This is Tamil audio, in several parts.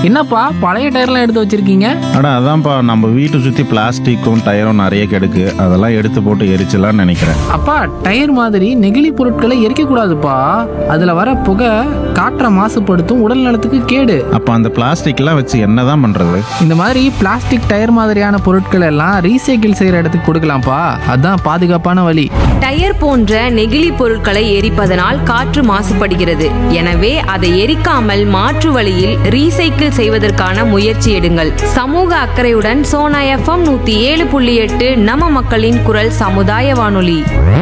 என்னப்பா பழைய டயர்லாம் எடுத்து வச்சிருக்கீங்க அட அதான்ப்பா நம்ம வீட்டை சுற்றி பிளாஸ்டிக்கும் டயரும் நிறைய கிடக்கு அதெல்லாம் எடுத்து போட்டு எரிச்சலாம்னு நினைக்கிறேன் அப்பா டயர் மாதிரி நெகிழி பொருட்களை எரிக்க கூடாதுப்பா அதுல வர புகை காற்றை மாசுபடுத்தும் உடல் நலத்துக்கு கேடு அப்போ அந்த பிளாஸ்டிக்லாம் வச்சு என்னதான் பண்ணுறது இந்த மாதிரி பிளாஸ்டிக் டயர் மாதிரியான பொருட்கள் எல்லாம் ரீசைக்கிள் செய்யற இடத்துக்கு கொடுக்கலாம்ப்பா அதான் பாதுகாப்பான வழி டயர் போன்ற நெகிழி பொருட்களை எரிப்பதனால் காற்று மாசுபடுகிறது எனவே அதை எரிக்காமல் மாற்று வழியில் ரீசைக்கிள் செய்வதற்கான முயற்சி எடுங்கள் சமூக அக்கறையுடன் சோனா எஃப்எம் நூத்தி ஏழு புள்ளி எட்டு நம்ம மக்களின் குரல் சமுதாய வானொலி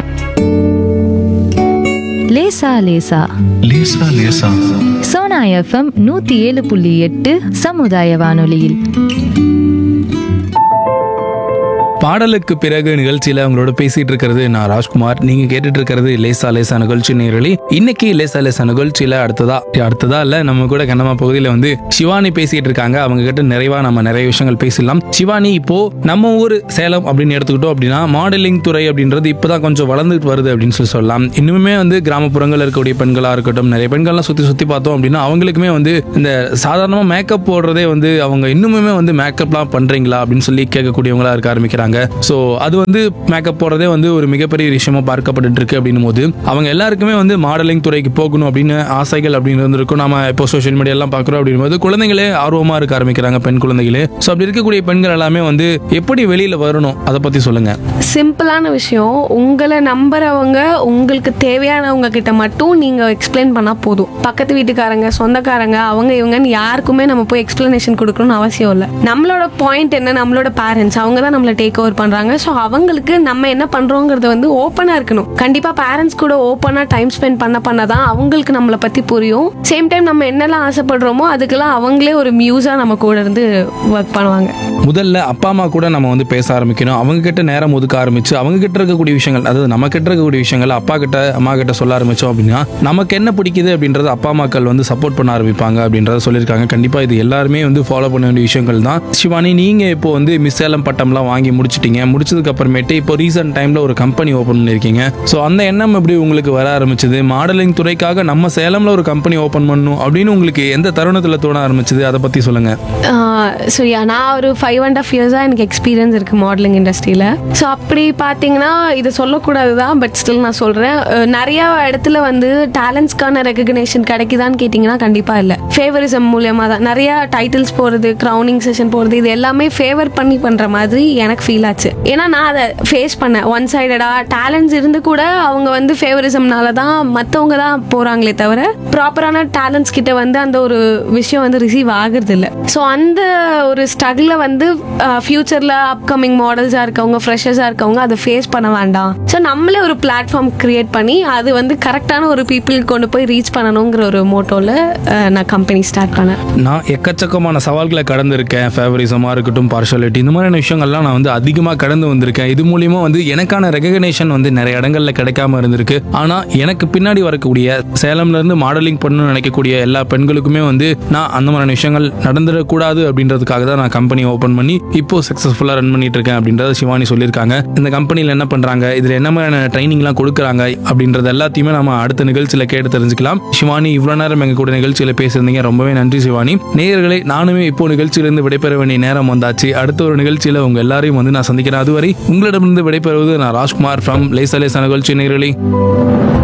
லேசா லேசா லேசா லேசா சோனா எஃப்எம் நூத்தி ஏழு புள்ளி எட்டு சமுதாய வானொலியில் பாடலுக்கு பிறகு நிகழ்ச்சியில உங்களோட பேசிட்டு இருக்கிறது நான் ராஜ்குமார் நீங்க கேட்டுட்டு இருக்கிறது லேசா லேசா நிகழ்ச்சி நேரலி இன்னைக்கு லேசா லேசா நிகழ்ச்சியில அடுத்ததா அடுத்ததா இல்ல நம்ம கூட கண்ணம்மா பகுதியில வந்து சிவானி பேசிட்டு இருக்காங்க அவங்க கிட்ட நிறைவா நம்ம நிறைய விஷயங்கள் பேசலாம் சிவானி இப்போ நம்ம ஊர் சேலம் அப்படின்னு எடுத்துக்கிட்டோம் அப்படின்னா மாடலிங் துறை அப்படின்றது இப்பதான் கொஞ்சம் வளர்ந்துட்டு வருது அப்படின்னு சொல்லி சொல்லலாம் இன்னுமே வந்து கிராமப்புறங்கள் இருக்கக்கூடிய பெண்களா இருக்கட்டும் நிறைய பெண்கள்லாம் சுத்தி சுத்தி பார்த்தோம் அப்படின்னா அவங்களுக்குமே வந்து இந்த சாதாரணமா மேக்கப் போடுறதே வந்து அவங்க இன்னுமே வந்து மேக்கப்லாம் பண்றீங்களா அப்படின்னு சொல்லி கேட்கக்கூடியவங்களா இருக்க ஆரம்பிக்கிறாங்க ஸோ அது வந்து மேக்கப் போடுறதே வந்து ஒரு மிகப்பெரிய விஷயமா பார்க்கப்பட்டு இருக்கு அப்படின்னும் போது அவங்க எல்லாருக்குமே வந்து மாடலிங் துறைக்கு போகணும் அப்படின்னு ஆசைகள் அப்படின்னு இருந்திருக்கும் நாம இப்போ சோஷியல் மீடியா எல்லாம் பார்க்குறோம் அப்படின்போது குழந்தைங்களே ஆர்வமா இருக்க ஆரம்பிக்கிறாங்க பெண் குழந்தைகளே ஸோ அப்படி இருக்கக்கூடிய பெண்கள் எல்லாமே வந்து எப்படி வெளியில வரணும் அதை பத்தி சொல்லுங்க சிம்பிளான விஷயம் உங்களை நம்புறவங்க உங்களுக்கு தேவையானவங்க கிட்ட மட்டும் நீங்க எக்ஸ்பிளைன் பண்ணா போதும் பக்கத்து வீட்டுக்காரங்க சொந்தக்காரங்க அவங்க இவங்கன்னு யாருக்குமே நம்ம போய் எக்ஸ்பிளனேஷன் கொடுக்கணும்னு அவசியம் இல்லை நம்மளோட பாயிண்ட் என்ன நம்மளோட பேரண்ட்ஸ் அவங்க தான் நம்மளை டேக் ஓவர் பண்றாங்க ஸோ அவங்களுக்கு நம்ம என்ன பண்றோங்கிறது வந்து ஓப்பனா இருக்கணும் கண்டிப்பா பேரண்ட்ஸ் கூட ஓப்பனா டைம் ஸ்பெண்ட் பண்ண பண்ண தான் அவங்களுக்கு நம்மளை பத்தி புரியும் சேம் டைம் நம்ம என்னெல்லாம் ஆசைப்படுறோமோ அதுக்கெல்லாம் அவங்களே ஒரு மியூஸா நம்ம கூட இருந்து ஒர்க் பண்ணுவாங்க முதல்ல அப்பா அம்மா கூட நம்ம வந்து பேச ஆரம்பிக்கணும் அவங்க கிட்ட நேரம் ஒதுக்க ஆரம்பிச்சு அவங்க கிட்ட இருக்கக்கூடிய விஷயங்கள் அதாவது நம்ம கிட்ட இருக்கக்கூடிய விஷயங்கள் அப்பா கிட்ட அம்மா கிட்ட சொல்ல ஆரம்பிச்சோம் அப்படின்னா நமக்கு என்ன பிடிக்குது அப்படின்றது அப்பா அம்மாக்கள் வந்து சப்போர்ட் பண்ண ஆரம்பிப்பாங்க அப்படின்றத சொல்லியிருக்காங்க கண்டிப்பா இது எல்லாருமே வந்து ஃபாலோ பண்ண வேண்டிய விஷயங்கள் தான் சிவானி நீங்க இப்போ வந்து மிஸ் சேலம் பட்டம்லாம் வாங்கி முடிச்சிட்டீங்க முடிச்சதுக்கு அப்புறமேட்டு இப்போ ரீசன்ட் டைம்ல ஒரு கம்பெனி ஓப்பன் பண்ணிருக்கீங்க ஸோ அந்த எண்ணம் எப்படி உங்களுக்கு வர ஆரம்பிச்சது மாடலிங் துறைக்காக நம்ம சேலம்ல ஒரு கம்பெனி ஓப்பன் பண்ணணும் அப்படின்னு உங்களுக்கு எந்த தருணத்துல தோண ஆரம்பிச்சது அதை பத்தி சொல்லுங்க ஸோ யா நான் ஒரு ஃபைவ் அண்ட் ஆஃப் இயர்ஸாக எனக்கு எக்ஸ்பீரியன்ஸ் இருக்குது மாடலிங் இண்டஸ்ட்ரியில் ஸோ அப்படி பார்த்தீங்கன்னா இது சொல்லக்கூடாது தான் பட் ஸ்டில் நான் சொல்கிறேன் நிறையா இடத்துல வந்து டேலண்ட்ஸ்க்கான ரெகக்னேஷன் கிடைக்குதான்னு கேட்டிங்கன்னா கண்டிப்பாக இல்லை ஃபேவரிசம் மூலியமாக தான் நிறையா டைட்டில்ஸ் போகிறது க்ரௌனிங் செஷன் போகிறது இது எல்லாமே ஃபேவர் பண்ணி பண்ணுற மாதிரி எனக்கு ஃபீல் ஆச்சு ஏன்னா நான் அதை ஃபேஸ் பண்ணேன் ஒன் சைடடாக டேலண்ட்ஸ் இருந்து கூட அவங்க வந்து ஃபேவரிசம்னால தான் மற்றவங்க தான் போகிறாங்களே தவிர ப்ராப்பரான டேலண்ட்ஸ் கிட்ட வந்து அந்த ஒரு விஷயம் வந்து ரிசீவ் ஆகுறது இல்லை ஸோ அந்த ஒரு ஸ்ட்ரகிளை வந்து ஃபியூச்சரில் அப்கமிங் மாடல்ஸாக இருக்கவங்க ஃப்ரெஷர்ஸாக இருக்கவங்க அதை ஃபேஸ் பண்ண வேண்டாம் ஸோ நம்மளே ஒரு பிளாட்ஃபார்ம் கிரியேட் பண்ணி அது வந்து கரெக்டான ஒரு பீப்புளுக்கு கொண்டு போய் ரீச் பண்ணணுங்கிற ஒரு மோட்டோவில் நான் கம்பெனி ஸ்டார்ட் பண்ணேன் நான் எக்கச்சக்கமான சவால்களை கடந்திருக்கேன் ஃபேவரிசமாக இருக்கட்டும் பார்ஷாலிட்டி இந்த மாதிரியான விஷயங்கள்லாம் நான் வந்து அதிகமாக கடந்து வந்திருக்கேன் இது மூலியமா வந்து எனக்கான ரெகக்னேஷன் வந்து நிறைய இடங்கள்ல கிடைக்காம இருந்திருக்கு ஆனால் எனக்கு பின்னாடி வரக்கூடிய சேலம்ல இருந்து மாடலிங் பண்ணணும்னு நினைக்கக்கூடிய எல்லா பெண்களுக்குமே வந்து நான் அந்த மாதிரியான விஷயங்கள் நடந்துடக்கூடாது அப்படின்றதுக்காக தான் நான் கம்பெனி ஓப்பன் பண்ணி இப்போ சக்ஸஸ்ஃபுல்லாக ரன் பண்ணிட்டு இருக்கேன் அப்படின்றத சிவானி சொல்லியிருக்காங்க இந்த கம்பெனியில் என்ன பண்ணுறாங்க இதில் என்ன மாதிரியான ட்ரைனிங்லாம் கொடுக்குறாங்க அப்படின்றது எல்லாத்தையுமே நம்ம அடுத்த நிகழ்ச்சியில் கேட்டு தெரிஞ்சுக்கலாம் சிவானி இவ்வளோ நேரம் எங்கள் கூட நிகழ்ச்சியில் பேசியிருந்தீங்க ரொம்பவே நன்றி சிவானி நேயர்களே நானுமே இப்போ நிகழ்ச்சியிலிருந்து விடைபெற வேண்டிய நேரம் வந்தாச்சு அடுத்த ஒரு நிகழ்ச்சியில் உங்க எல்லாரையும் வந்து நான் சந்திக்கிறேன் அதுவரை உங்களிடமிருந்து விடைபெறுவது நான் ராஜ்குமார் ஃப்ரம் லேசா லேசா நிகழ்ச்சி நேயர்களே